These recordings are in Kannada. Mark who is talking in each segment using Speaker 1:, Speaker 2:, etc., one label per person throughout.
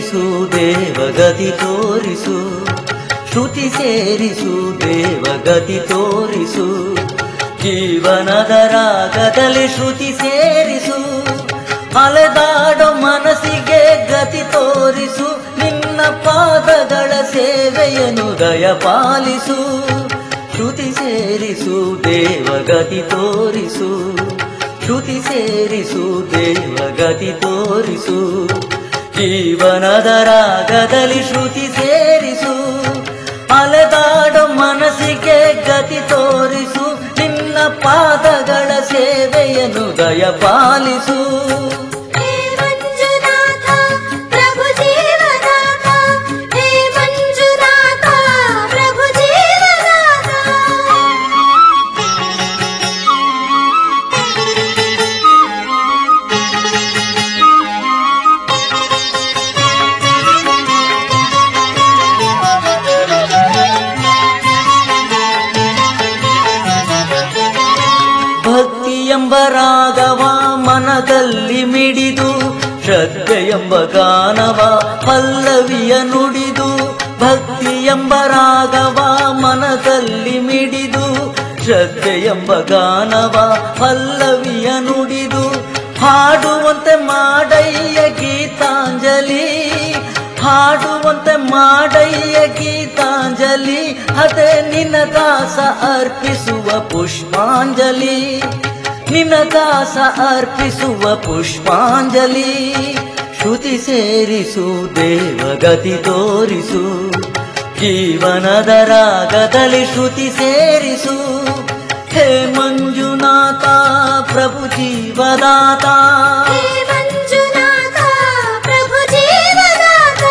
Speaker 1: ಸೇರಿಸು ದೇವಗತಿ ತೋರಿಸು ಶ್ರುತಿ ಸೇರಿಸು ದೇವಗತಿ ತೋರಿಸು ಜೀವನದ ರಾಗದಲ್ಲಿ ಶ್ರುತಿ ಸೇರಿಸು ಅಲೆದಾಡೋ ಮನಸ್ಸಿಗೆ ಗತಿ ತೋರಿಸು ನಿನ್ನ ಪಾದಗಳ ಸೇವೆಯನ್ನು ದಯ ಪಾಲಿಸು ಶ್ರುತಿ ಸೇರಿಸು ದೇವಗತಿ ತೋರಿಸು ಶ್ರುತಿ ಸೇರಿಸು ದೇವಗತಿ ತೋರಿಸು ಜೀವನದ ರಾಗದಲ್ಲಿ ಶ್ರುತಿ ಸೇರಿಸು ಅಲೆದಾಡೋ ಮನಸ್ಸಿಗೆ ಗತಿ ತೋರಿಸು ನಿನ್ನ ಪಾದಗಳ ಸೇವೆಯನ್ನು ದಯ ಪಾಲಿಸು
Speaker 2: ಹೇ ಮಂಜುನಾಥ ಪ್ರಭು ಜೀವನಾಥ ಹೇ ಮಂಜುನಾಥ ಪ್ರಭು ಜೀವನಾಥ
Speaker 1: ಭಕ್ತಿ ಎಂಬ ರಾಗವ ಮನದಲ್ಲಿ ಮಿಡಿದು ಶ್ರದ್ಧೆ ಎಂಬ ಗಾನವ ಪಲ್ಲವಿಯ ನುಡಿದು ಭಕ್ತಿ ಎಂಬ ರಾಗವ ಮನದಲ್ಲಿ ಮಿಡಿದು ಶ್ರದ್ಧೆ ಎಂಬ ಗಾನವ ಪಲ್ಲವಿಯ ನುಡಿದು ಹಾಡುವಂತೆ ಮಾಡಯ್ಯ ಗೀತಾಂಜಲಿ ಹಾಡುವಂತೆ ಮಾಡಯ್ಯ ಗೀತಾಂಜಲಿ ಅದೇ ನಿನ್ನ ದಾಸ ಅರ್ಪಿಸುವ ಪುಷ್ಪಾಂಜಲಿ ನಿನ್ನ ದಾಸ ಅರ್ಪಿಸುವ ಪುಷ್ಪಾಂಜಲಿ ಶ್ರುತಿ ಸೇರಿಸು ದೇವಗತಿ ತೋರಿಸು ಜೀವನದ ರಾಗದಲ್ಲಿ ಶ್ರುತಿ ಸೇರಿಸು ಹೇ ಮಂಜುನಾಥ ಪ್ರಭು ಜೀವದಾತ
Speaker 2: ಹೇ ಮಂಜುನಾಥ ಪ್ರಭು ಜೀವನಾಥ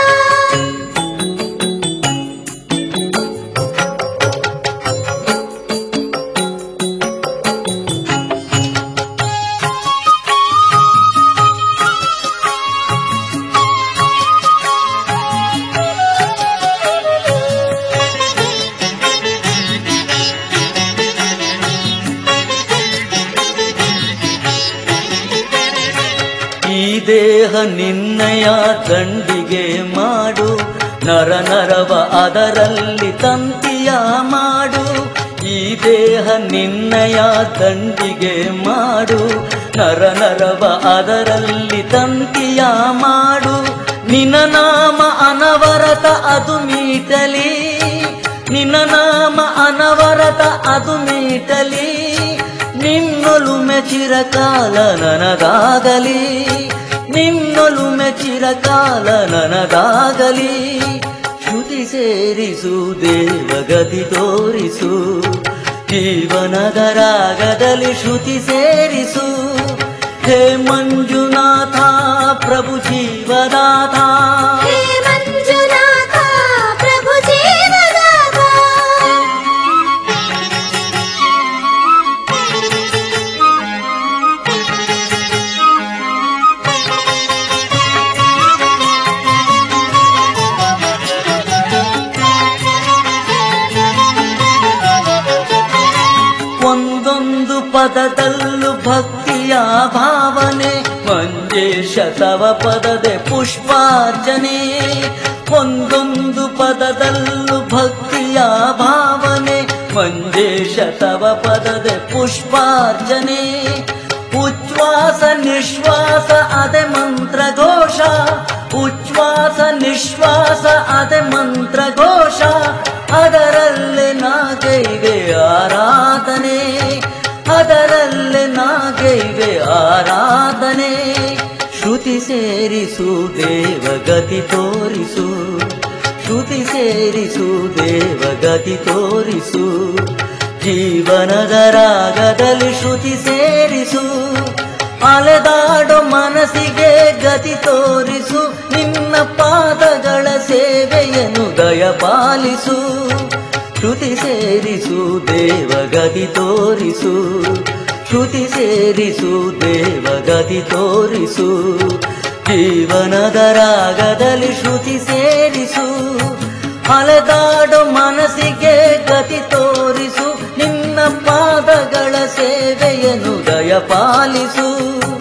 Speaker 1: ಈ ದೇಹ ನಿನ್ನಯ ದಂಡಿಗೆ ಮಾಡು ನರ ನರವ ಅದರಲ್ಲಿ ತಂತಿಯ ಮಾಡು ಈ ದೇಹ ನಿನ್ನಯ ದಂಡಿಗೆ ಮಾಡು ನರ ನರವ ಅದರಲ್ಲಿ ತಂತಿಯ ಮಾಡು ನಿನ್ನ ನಾಮ ಅನವರತ ಅದು ಮೀಟಲಿ ನಿನ್ನ ನಾಮ ಅನವರತ ಅದು ಮೀಟಲಿ ನಿನ್ನೊಲುಮೆ ಚಿರಕಾಲ ನನದಾಗಲಿ ನಿನ್ನೊಲುಮೆ ಚಿರಕಾಲ ನನದಾಗಲಿ ಶ್ರುತಿ ಸೇರಿಸು ದೇವಗತಿ ತೋರಿಸು ಜೀವನದ ರಾಗದಲ್ಲಿ ಶ್ರುತಿ ಸೇರಿಸು ಹೇ ಮಂಜುನಾಥ ಪ್ರಭು ಜೀವದಾತ
Speaker 2: ಹೇ ಮಂಜುನಾಥ ಪ್ರಭು ಜೀವನಾಥ
Speaker 1: ಒಂದೊಂದು ಪದದಲ್ಲೂ ಭಕ್ತಿಯ ಭಾವನೆ ಮಂಜೇಶ ತವ ಪದದೆ ಪುಷ್ಪಾರ್ಚನೆ ಒಂದೊಂದು ಪದದಲ್ಲೂ ಭಕ್ತಿಯ ಭಾವನೆ ಮಂಜೇಶ ತವ ಪದದೆ ಪುಷ್ಪಾರ್ಚನೆ ಉಚ್ಛ್ವಾಸ ನಿಶ್ವಾಸ ಅದೆ ಮಂತ್ರ ಘೋಷ ಉಚ್ಛ್ವಾಸ ನಿಶ್ವಾಸ ಅದೆ ಮಂತ್ರ ಘೋಷ ಅದರಲ್ಲೇ ನಾಗೈವೆ ಆರಾಧನೆ ಅದರಲ್ಲೇ ನಾಗೈವೆ ಆರಾಧನೆ ಶ್ರುತಿ ಸೇರಿಸು ದೇವಗತಿ ತೋರಿಸು ಶ್ರುತಿ ಸೇರಿಸು ದೇವಗತಿ ತೋರಿಸು ಜೀವನದ ರಾಗದಲ್ಲಿ ಶ್ರುತಿ ಸೇರಿಸು ಅಲೆದಾಡೋ ಮನಸ್ಸಿಗೆ ಗತಿ ತೋರಿಸು ನಿನ್ನ ಪಾದಗಳ ಸೇವೆಯನ್ನು ದಯ ಪಾಲಿಸು ಶ್ರುತಿ ಸೇರಿಸು ದೇವಗತಿ ತೋರಿಸು ಶ್ರುತಿ ಸೇರಿಸು ದೇವಗತಿ ತೋರಿಸು ಜೀವನದ ರಾಗದಲ್ಲಿ ಶ್ರುತಿ ಸೇರಿಸು ಅಲೆದಾಡೋ ಮನಸ್ಸಿಗೆ ಗತಿ ತೋರಿಸು ನಿನ್ನ ಪಾದಗಳ ಸೇವೆಯನ್ನು ದಯ ಪಾಲಿಸು